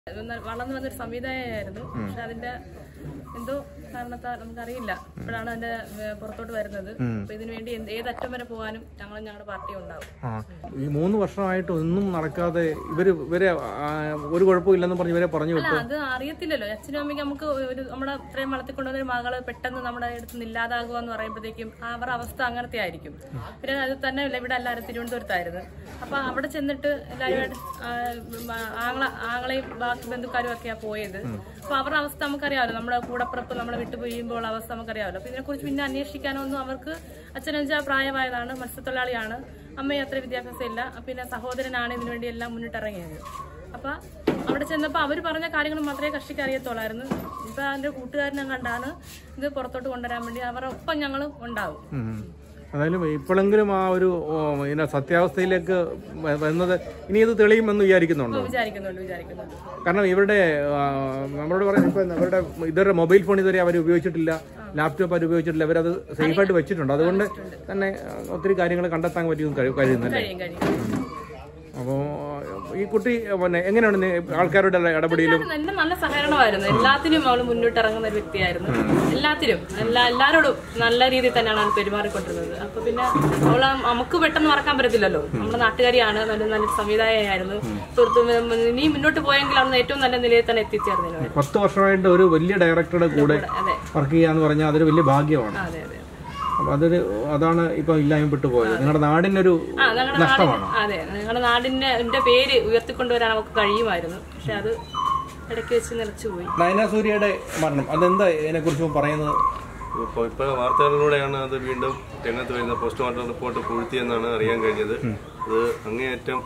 ഒന്ന് വളർന്നു വന്നൊരു സംവിധായകമായിരുന്നു പക്ഷെ അതിന്റെ എന്തോ കാരണത്താൽ നമുക്കറിയില്ല ഇപ്പോഴാണ് അതിന്റെ ഏഹ്, പുറത്തോട്ട് വരുന്നത് അപ്പൊ ഇതിനു വേണ്ടി എന്ത് ഏത് അറ്റം വരെ പോകാനും ഞങ്ങളും ഞങ്ങളുടെ പാർട്ടി ഉണ്ടാവും ആ ഈ മൂന്ന് വർഷമായിട്ട് ഒന്നും നടക്കാതെ ഇവര് ഇവരെ ആ, ഒരു കുഴപ്പമില്ലെന്ന് പറഞ്ഞ് ഇവരെ പറഞ്ഞു അല്ല വിട്ടു അത് അറിയത്തില്ലല്ലോ അച്ഛനും അമ്മയ്ക്ക് നമുക്ക് ഒരു നമ്മുടെ ഇത്രയും വളർത്തിക്കൊണ്ടുവന്ന ഒരു മകള് പെട്ടെന്ന് നമ്മുടെ അടുത്ത് നിന്ന് ഇല്ലാതാകുക എന്ന് പറയുമ്പോഴത്തേക്കും അവരുടെ അവസ്ഥ അങ്ങനത്തെ ആയിരിക്കും പിന്നെ അത് തന്നെ അല്ല ഇവിടെ എല്ലാവരും തിരുവനന്തപുരത്തായിരുന്നു അപ്പൊ അവിടെ ചെന്നിട്ട് എല്ലാവരും ആങ്ങള ആങ്ങളെയും ബാക്കി ബന്ധുക്കാരും ഒക്കെയാ പോയത് അപ്പൊ അവരുടെ അവസ്ഥ നമുക്കറിയാമല്ലോ നമ്മുടെ കൂടപ്പുറപ്പ് നമ്മളെ വിട്ടുപിരിയുമ്പോൾ അവസ്ഥ നമുക്കറിയാമല്ലോ അപ്പൊ ഇതിനെക്കുറിച്ച് പിന്നെ അന്വേഷിക്കാനൊന്നും അവർക്ക് അച്ഛനഞ്ചാ പ്രായമായതാണ് മത്സ്യത്തൊഴിലാളിയാണ് അമ്മയും അത്ര വിദ്യാഭ്യാസം ഇല്ല പിന്നെ സഹോദരനാണ് ഇതിനു വേണ്ടി എല്ലാം മുന്നിട്ടിറങ്ങിയത് അപ്പൊ അവിടെ ചെന്നപ്പോ അവര് പറഞ്ഞ കാര്യങ്ങൾ മാത്രമേ കക്ഷിക്ക് അറിയത്തുള്ളായിരുന്നു ഇപ്പൊ അതിന്റെ കൂട്ടുകാരനെ കണ്ടാണ് ഇത് പുറത്തോട്ട് കൊണ്ടുവരാൻ വേണ്ടി അവരുടെ ഒപ്പം ഞങ്ങൾ ഉണ്ടാവും ഉം. എന്തായാലും ഇപ്പോഴെങ്കിലും ആ ഒരു ഓ, ഇതിന്റെ സത്യാവസ്ഥയിലേക്ക് വ- വന്നത് ഇനി ഇത് തെളിയുമെന്ന് വിചാരിക്കുന്നുണ്ടോ വിചാരിക്കുന്നുണ്ട് വിചാരിക്കുന്നുണ്ട് കാരണം ഇവരുടെ ആ, നമ്മളോട് പറയാം ഇപ്പൊ അവരുടെ ഇതുവരെ മൊബൈൽ ഫോൺ ഇതുവരെ അവർ ഉപയോഗിച്ചിട്ടില്ല ലാപ്ടോപ്പ് അവർ ഉപയോഗിച്ചിട്ടില്ല അവരത് സേഫായിട്ട് വെച്ചിട്ടുണ്ട് അതുകൊണ്ട് തന്നെ ആ, ഒത്തിരി കാര്യങ്ങൾ കണ്ടെത്താൻ പറ്റിയും കഴി- കഴിയുന്നല്ലേ കഴിയും കഴിയും അപ്പോൾ ഈ കുട്ടി പിന്നെ എങ്ങനെയാണ് നി- ആൾക്കാരുടെ ഇടപെടലും നല്ല നല്ല സഹകരണമായിരുന്നു എല്ലാത്തിനും അവള് മുന്നോട്ട് ഇറങ്ങുന്ന ഒരു വ്യക്തിയായിരുന്നു എല്ലാത്തിനും എല്ലാ എല്ലാരോടും നല്ല രീതിയിൽ തന്നെയാണ് അവൾ പെരുമാറിക്കൊണ്ടിരുന്നത് അപ്പൊ പിന്നെ അവള് നമുക്ക് പെട്ടെന്ന് മറക്കാൻ പറ്റത്തില്ലല്ലോ നമ്മുടെ നാട്ടുകാരിയാണ് നല്ല നല്ലൊരു സംവിധായകയായിരുന്നു സുഹൃത്തു ഇനി മുന്നോട്ട് പോയെങ്കിൽ അവൾ ഏറ്റവും നല്ല നിലയിൽ തന്നെ എത്തിച്ചേർന്നതിന് പത്ത് വർഷമായിട്ട് ഒരു വലിയ ഡയറക്ടറുടെ കൂടെ അതെ വർക്ക് ചെയ്യാന്ന് പറഞ്ഞാൽ അതൊരു വലിയ ഭാഗ്യമാണ് അതെ അതെ അപ്പൊ അതൊരു അതാണ് ഇപ്പൊ ഇല്ലായ്മപ്പെട്ടു പോയത് നിങ്ങളുടെ നാടിനൊരു ആ ഞങ്ങളുടെ നഷ്ടമാണ് അതെ ഞങ്ങളുടെ നാടിന്റെ എന്റെ പേര് ഉയർത്തിക്കൊണ്ടുവരാൻ നമുക്ക് കഴിയുമായിരുന്നു പക്ഷെ അത് ഇടയ്ക്ക് വെച്ച് നിലച്ചുപോയി നയന സൂര്യയുടെ മരണം അതെന്താ ഇതിനെ കുറിച്ച് പറയുന്നത് ഇപ്പോൾ ഇപ്പോൾ വാർത്തകളിലൂടെയാണ് അത് വീണ്ടും രംഗത്ത് വരുന്ന പോസ്റ്റ്മോർട്ടം റിപ്പോർട്ട് പൂഴ്ത്തിയെന്നാണ് അറിയാൻ കഴിഞ്ഞത് അത് അങ്ങേയറ്റം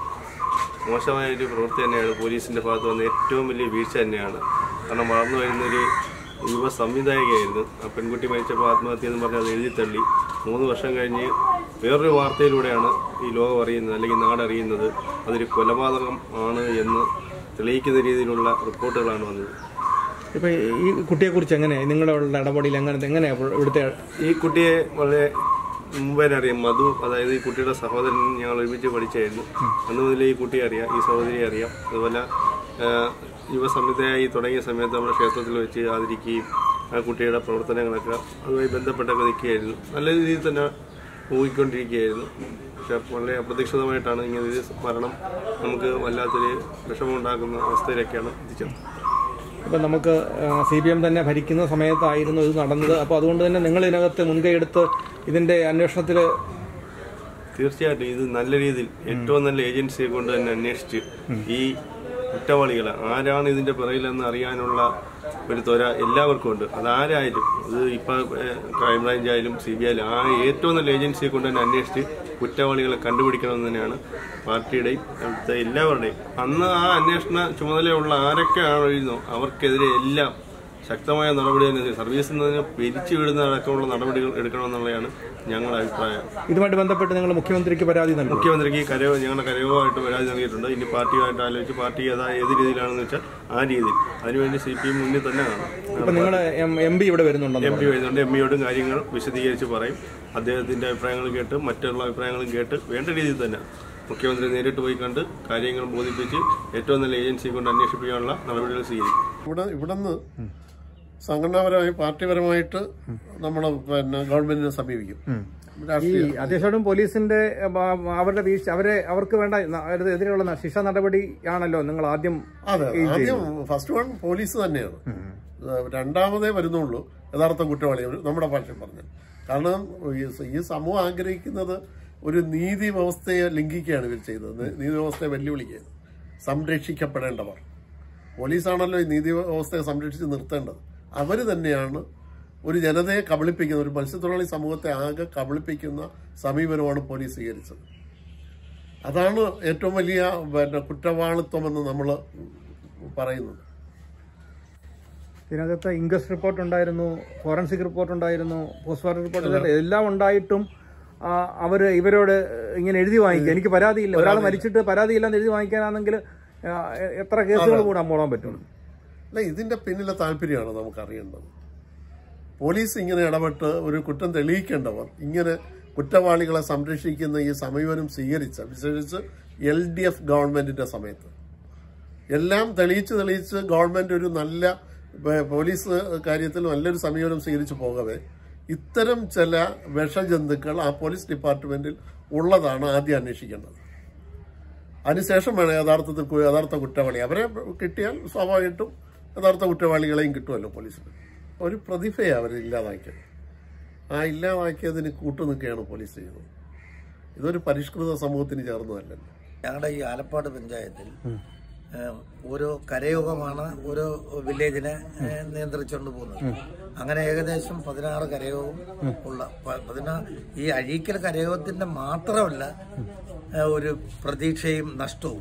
മോശമായ ഒരു പ്രവൃത്തി തന്നെയാണ് പോലീസിന്റെ ഭാഗത്ത് വന്ന ഏറ്റവും വലിയ വീഴ്ച തന്നെയാണ് കാരണം വളർന്നു വരുന്നൊരു യുവ സംവിധായകയായിരുന്നു ആ പെൺകുട്ടി മരിച്ചപ്പോൾ ആത്മഹത്യ എന്ന് പറഞ്ഞ് അത് എഴുതി തള്ളി മൂന്ന് വർഷം കഴിഞ്ഞ് വേറൊരു വാർത്തയിലൂടെയാണ് ഈ ലോകം അറിയുന്നത് അല്ലെങ്കിൽ നാടറിയുന്നത് അതൊരു കൊലപാതകം ആണ് എന്ന് തെളിയിക്കുന്ന രീതിയിലുള്ള റിപ്പോർട്ടുകളാണ് വന്നത് ഇപ്പൊ ഈ കുട്ടിയെ കുറിച്ച് എങ്ങനെ നിങ്ങളുടെ ഇടപെടൽ എങ്ങനെ എങ്ങനെയാ ഇവിടുത്തെ ഈ കുട്ടിയെ വളരെ മുമ്പേ അറിയാം മധു അതായത് ഈ കുട്ടിയുടെ സഹോദരൻ ഞങ്ങൾ ഒരുമിച്ച് പഠിച്ചായിരുന്നു അന്ന് മുതൽ ഈ കുട്ടിയെ അറിയാം ഈ സഹോദരിയെ അറിയാം അതുപോലെ ആ, യുവ സംവിധായി തുടങ്ങിയ സമയത്ത് നമ്മുടെ ക്ഷേത്രത്തിൽ വെച്ച് ആദരിക്കുകയും ആ കുട്ടിയുടെ പ്രവർത്തനങ്ങളൊക്കെ അതുമായി ബന്ധപ്പെട്ടൊക്കെ നിൽക്കുകയായിരുന്നു നല്ല രീതിയിൽ തന്നെ പോയിക്കൊണ്ടിരിക്കുകയായിരുന്നു പക്ഷെ വളരെ അപ്രതീക്ഷിതമായിട്ടാണ് ഇങ്ങനെ ഒരു മരണം നമുക്ക് വല്ലാത്തൊരു വിഷമമുണ്ടാക്കുന്ന അവസ്ഥയിലൊക്കെയാണ് എത്തിച്ചത് ഇപ്പൊ നമുക്ക് സി പി എം തന്നെ ഭരിക്കുന്ന സമയത്തായിരുന്നു ഇത് നടന്നത് അപ്പൊ അതുകൊണ്ട് തന്നെ നിങ്ങൾ ഇതിനകത്ത് മുൻകൈ എടുത്ത് ഇതിന്റെ അന്വേഷണത്തിൽ തീർച്ചയായിട്ടും ഇത് നല്ല രീതിയിൽ ഏറ്റവും നല്ല ഏജൻസിയെ കൊണ്ട് തന്നെ അന്വേഷിച്ച് ഈ കുറ്റവാളികളെ ആരാണ് ഇതിന്റെ പിറകിലെന്ന് അറിയാനുള്ള ഒരു ത്വര എല്ലാവർക്കും ഉണ്ട് അതാരായാലും അത് ഇപ്പൊ ഏഹ്, ക്രൈംബ്രാഞ്ച് ആയാലും സി ബി ആയാലും ആ ഏറ്റവും നല്ല ഏജൻസിയെ കൊണ്ട് തന്നെ അന്വേഷിച്ച് കുറ്റവാളികളെ കണ്ടുപിടിക്കണമെന്ന് തന്നെയാണ് പാർട്ടിയുടെയും അവിടുത്തെ എല്ലാവരുടെയും അന്ന് ആ അന്വേഷണ ചുമതലയുള്ള ആരൊക്കെയാണോ അവർക്കെതിരെ എല്ലാം ശക്തമായ നടപടി തന്നെ സർവീസിൽ നിന്ന് പിരിച്ചു വിടുന്ന അടക്കമുള്ള നടപടികൾ എടുക്കണമെന്നുള്ളതാണ് ഞങ്ങളുടെ അഭിപ്രായം ഇതുമായിട്ട് ബന്ധപ്പെട്ട് നിങ്ങൾ മുഖ്യമന്ത്രിക്ക് പരാതി നൽകും മുഖ്യമന്ത്രിക്ക് കരയോ ഞങ്ങളുടെ കരയോമായിട്ട് പരാതി നൽകിയിട്ടുണ്ട് ഇനി പാർട്ടിയുമായിട്ട് ആലോചിച്ച് പാർട്ടി ഏതാ ഏത് രീതിയിലാണെന്ന് വെച്ചാൽ ആ രീതിയിൽ അതിനുവേണ്ടി സി പി എം മുന്നിൽ തന്നെ കാണും ഇപ്പൊ നിങ്ങളുടെ എം പി ഇവിടെ വരുന്നുണ്ടെന്ന് എം പി വരുന്നുണ്ട് എം പിയോടും കാര്യങ്ങൾ വിശദീകരിച്ച് പറയും അദ്ദേഹത്തിന്റെ അഭിപ്രായങ്ങൾ കേട്ട് മറ്റുള്ള അഭിപ്രായങ്ങളും കേട്ട് വേണ്ട രീതിയിൽ തന്നെ മുഖ്യമന്ത്രി നേരിട്ട് പോയി കണ്ട് കാര്യങ്ങൾ ബോധിപ്പിച്ച് ഏറ്റവും നല്ല ഏജൻസിയെ കൊണ്ട് അന്വേഷിപ്പിക്കാനുള്ള നടപടികൾ സ്വീകരിക്കും ഇവിടെ ഇവിടുന്ന് സംഘടനാപരമായി പാർട്ടിപരമായിട്ട് നമ്മൾ പിന്നെ ഗവൺമെന്റിനെ സമീപിക്കും ഈ രാഷ്ട്രീയ അത്യാവശ്യം പോലീസിന്റെ ഏ, ബ- അവരുടെ വീഴ്ച അവരെ അവർക്ക് വേണ്ട ന- അവരുടെ എതിരെയുള്ള ന- ശിക്ഷ നടപടി ആണല്ലോ നിങ്ങൾ ആദ്യം അതെ ആദ്യം ഫസ്റ്റ് വൺ പോലീസ് തന്നെയാണ് രണ്ടാമതേ വരുന്നുള്ളൂ യഥാർത്ഥ കുറ്റവാളി നമ്മുടെ ഭാഷ പറഞ്ഞു കാരണം ഈ- ഈ സമൂഹം ആഗ്രഹിക്കുന്നത് ഒരു നീതി വ്യവസ്ഥയെ ലംഘിക്കുകയാണ് ഇവർ ചെയ്തത് നീതി വ്യവസ്ഥയെ വെല്ലുവിളിക്കുകയാണ് സംരക്ഷിക്കപ്പെടേണ്ടവർ പോലീസാണല്ലോ ഈ നീതി വ്യവസ്ഥയെ സംരക്ഷിച്ച് നിർത്തേണ്ടത് അവർ തന്നെയാണ് ഒരു ജനതയെ കബളിപ്പിക്കുന്ന ഒരു മത്സ്യത്തൊഴിലാളി സമൂഹത്തെ ആകെ കബളിപ്പിക്കുന്ന സമീപനമാണ് പോലീസ് സ്വീകരിച്ചത് അതാണ് ഏറ്റവും വലിയ പിന്നെ കുറ്റവാളിത്വമെന്ന് നമ്മൾ പറയുന്നത് ഇതിനകത്ത് ഇൻക്വസ്റ്റ് റിപ്പോർട്ട് ഉണ്ടായിരുന്നു ഫോറൻസിക് റിപ്പോർട്ട് ഉണ്ടായിരുന്നു പോസ്റ്റ്മോർട്ടം റിപ്പോർട്ട് ഉണ്ടായിരുന്നു. എല്ലാം ഉണ്ടായിട്ടും ആ, അവര് ഇവരോട് ഇങ്ങനെ എഴുതി വാങ്ങിക്കുക എനിക്ക് പരാതിയില്ല ഒരാൾ മരിച്ചിട്ട് പരാതിയില്ലെന്ന് എഴുതി വാങ്ങിക്കാനാണെങ്കിൽ ആ, എ- എത്ര കേസുകൾ കൂടാൻ പോകാൻ പറ്റും അല്ല ഇതിന്റെ പിന്നിലെ താല്പര്യമാണ് നമുക്ക് അറിയേണ്ടത് പോലീസ് ഇങ്ങനെ ഇടപെട്ട് ഒരു കുറ്റം തെളിയിക്കേണ്ടവർ ഇങ്ങനെ കുറ്റവാളികളെ സംരക്ഷിക്കുന്ന ഈ സമീപനം സ്വീകരിച്ച വിശേഷിച്ച് എൽ ഡി എഫ് ഗവൺമെന്റിന്റെ സമയത്ത് എല്ലാം തെളിയിച്ച് തെളിയിച്ച് ഗവൺമെന്റ് ഒരു നല്ല ഏ, പോലീസ് കാര്യത്തിൽ നല്ലൊരു സമീപനം സ്വീകരിച്ചു പോകവേ ഇത്തരം ചില വിഷജന്തുക്കൾ ആ പോലീസ് ഡിപ്പാർട്ട്മെന്റിൽ ഉള്ളതാണ് ആദ്യം അന്വേഷിക്കേണ്ടത് അതിനുശേഷം വേണം യഥാർത്ഥത്തിൽ കു- യഥാർത്ഥ കുറ്റവാളി അവരെ കിട്ടിയാൽ സ്വാഭാവികമായിട്ടും യഥാർത്ഥ കുറ്റവാളികളെയും കിട്ടുമല്ലോ പോലീസിന് ഒരു പ്രതിഭയെ അവർ ഇല്ലാതാക്കിയത് ആ ഇല്ലാതാക്കിയതിന് കൂട്ടുനിൽക്കുകയാണ് പോലീസ് ചെയ്യുന്നത് ഇതൊരു പരിഷ്കൃത സമൂഹത്തിന് ചേർന്നതല്ലല്ലോ ഞങ്ങളുടെ ഈ ആലപ്പാട് പഞ്ചായത്തിൽ ഏഹ്, ഓരോ കരയോഗമാണ് ഓരോ വില്ലേജിനെ ഏഹ്, നിയന്ത്രിച്ചുകൊണ്ട് പോകുന്നത് അങ്ങനെ ഏകദേശം പതിനാറ് കരയോഗം ഉള്ള പ- പതിനാ ഈ അഴീക്കൽ കരയോഗത്തിന്റെ മാത്രമല്ല ഏഹ്, ഒരു പ്രതീക്ഷയും നഷ്ടവും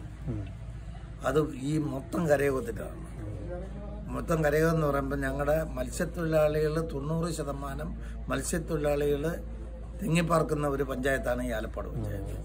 അത് ഈ മൊത്തം കരയോഗത്തിലാണ് മൊത്തം കരയോഗം എന്ന് പറയുമ്പോൾ ഞങ്ങളുടെ മത്സ്യത്തൊഴിലാളികൾ തൊണ്ണൂറ് ശതമാനം മത്സ്യത്തൊഴിലാളികൾ തിങ്ങിപ്പാർക്കുന്ന ഒരു പഞ്ചായത്താണ് ഈ ആലപ്പാട് പഞ്ചായത്ത്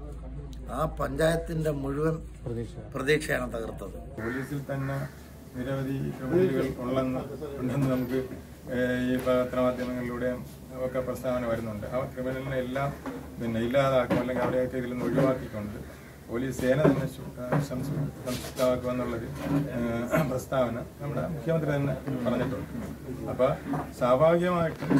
ആ പഞ്ചായത്തിന്റെ മുഴുവൻ പ്രതീക്ഷയാണ് തകർത്തത് പോലീസിൽ തന്നെ നിരവധി ക്രിമിനലുകൾ ഉള്ളെന്ന് ഉണ്ടെന്ന് നമുക്ക് ഏഹ്, ഈ പത്രമാധ്യമങ്ങളിലൂടെയും ഒക്കെ പ്രസ്താവന വരുന്നുണ്ട് ആ ക്രിമിനലിനെ എല്ലാം പിന്നെ ഇല്ലാതാക്കും അല്ലെങ്കിൽ അവരെയൊക്കെ ഇതിൽ നിന്ന് ഒഴിവാക്കിക്കൊണ്ട് പോലീസ് സേന തന്നെ ശു- ഏഹ്, സംസ്- സംശുദ്ധമാക്കുക എന്നുള്ളൊരു ഏഹ്, പ്രസ്താവന നമ്മുടെ മുഖ്യമന്ത്രി തന്നെ പറഞ്ഞിട്ടുണ്ട് അപ്പൊ സ്വാഭാവികമായിട്ടും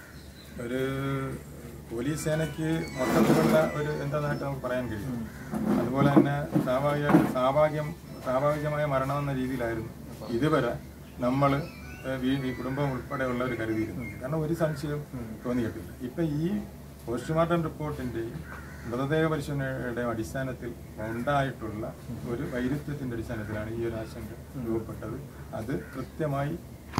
ഒരു പോലീസ് സേനയ്ക്ക് മൊത്തത്തിലുള്ള ഒരു എന്താന്നായിട്ട് നമുക്ക് പറയാൻ കഴിയും അതുപോലെ തന്നെ സ്വാഭാവിക സ്വാഭാവികം സ്വാഭാവികമായ മരണം എന്ന രീതിയിലായിരുന്നു ഇതുവരെ നമ്മൾ ഈ കുടുംബം ഉൾപ്പെടെയുള്ളവർ കരുതിയിരുന്നത് കാരണം ഒരു സംശയവും തോന്നിയിട്ടില്ല ഇപ്പൊ ഈ പോസ്റ്റ്മോർട്ടം റിപ്പോർട്ടിന്റെയും മൃതദേഹ പരിശോധനയുടെയും അടിസ്ഥാനത്തിൽ ഉണ്ടായിട്ടുള്ള ഒരു വൈരുദ്ധ്യത്തിന്റെ അടിസ്ഥാനത്തിലാണ് ഈ ഒരു ആശങ്ക രൂപപ്പെട്ടത് അത് കൃത്യമായി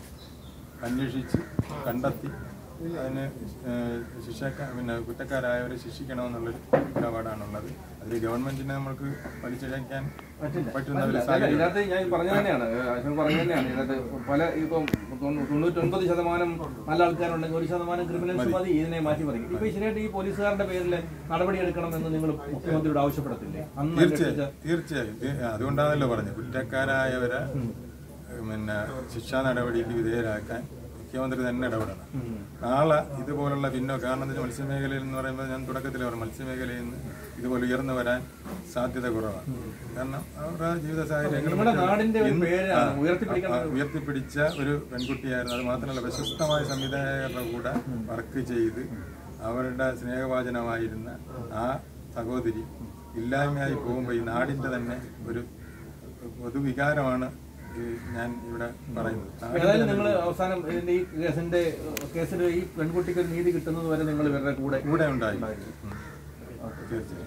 അന്വേഷിച്ച് കണ്ടെത്തി അതിന് ഏഹ്, ശിക്ഷക്ക പിന്നെ കുറ്റക്കാരായവരെ ശിക്ഷിക്കണമെന്നുള്ളൊരു നിലപാടാണുള്ളത് അതിൽ ഗവൺമെന്റിനെ നമുക്ക് വലിച്ചിഴക്കാൻ പറ്റുന്ന ഒരു അല്ല, സാഹചര്യം ഇതിനകത്ത് ഞാൻ പറഞ്ഞ തന്നെയാണ് അശ്വൻ പറഞ്ഞ തന്നെയാണ് ഇതിനകത്ത് പല ഇപ്പം തൊണ്ണൂ- തൊണ്ണൂറ്റൊൻപത് ശതമാനം നല്ല ആൾക്കാരുണ്ടെങ്കിൽ ഒരു ശതമാനം ക്രിമിനൽസ് മതി ഇതിനെ മാറ്റി മറിക്കും ഇപ്പൊ ശരിയായിട്ട് ഈ പോലീസുകാരുടെ പേരിൽ നടപടി എടുക്കണമെന്ന് നിങ്ങൾ മുഖ്യമന്ത്രിയോട് ആവശ്യപ്പെടത്തില്ലേ അന്ന് തീർച്ചയായും തീർച്ചയായും തീ- അതുകൊണ്ടാണല്ലോ പറഞ്ഞത് കുറ്റക്കാരായവരെ പിന്നെ ശിക്ഷാ നടപടിക്ക് വിധേയരാക്കാൻ മുഖ്യമന്ത്രി തന്നെ ഇടപെടണം നാളെ ഇതുപോലുള്ള പിന്നോ കാരണം എന്താ വെച്ചാൽ മത്സ്യമേഖലയിൽ എന്ന് പറയുമ്പോൾ ഞാൻ തുടക്കത്തിൽ പറഞ്ഞു മത്സ്യമേഖലയിൽ നിന്ന് ഇതുപോലെ ഉയർന്നു വരാൻ സാധ്യത കുറവാണ് കാരണം അവരുടെ ജീവിത സാഹചര്യങ്ങൾ നമ്മുടെ നാടിന്റെ ഒരു ഇന്ന് പേരാണ് ആ, ഉയർത്തിപ്പിടിക്കണം ആ, ഉയർത്തിപ്പിടിച്ച ഒരു പെൺകുട്ടിയായിരുന്നു അത് മാത്രമല്ല പ്രശസ്തമായ സംവിധായകരുടെ കൂടെ വർക്ക് ചെയ്ത് അവരുടെ സ്നേഹവാചനമായിരുന്ന ആ സഹോദരി ഇല്ലായ്മയായി പോകുമ്പോൾ ഈ നാടിന്റെ തന്നെ ഒരു പൊതുവികാരമാണ് ഈ ഞാൻ ഇവിടെ പറയുന്നത് ഏതായാലും നിങ്ങൾ അവസാനം ഇതിന്റെ ഈ കേസിന്റെ കേസിൽ ഈ പെൺകുട്ടിക്ക് ഒരു നീതി കിട്ടുന്നത് വരെ നിങ്ങൾ ഇവരുടെ കൂടെ കൂടെ ഉണ്ടായി ഉം. തീർച്ചയായും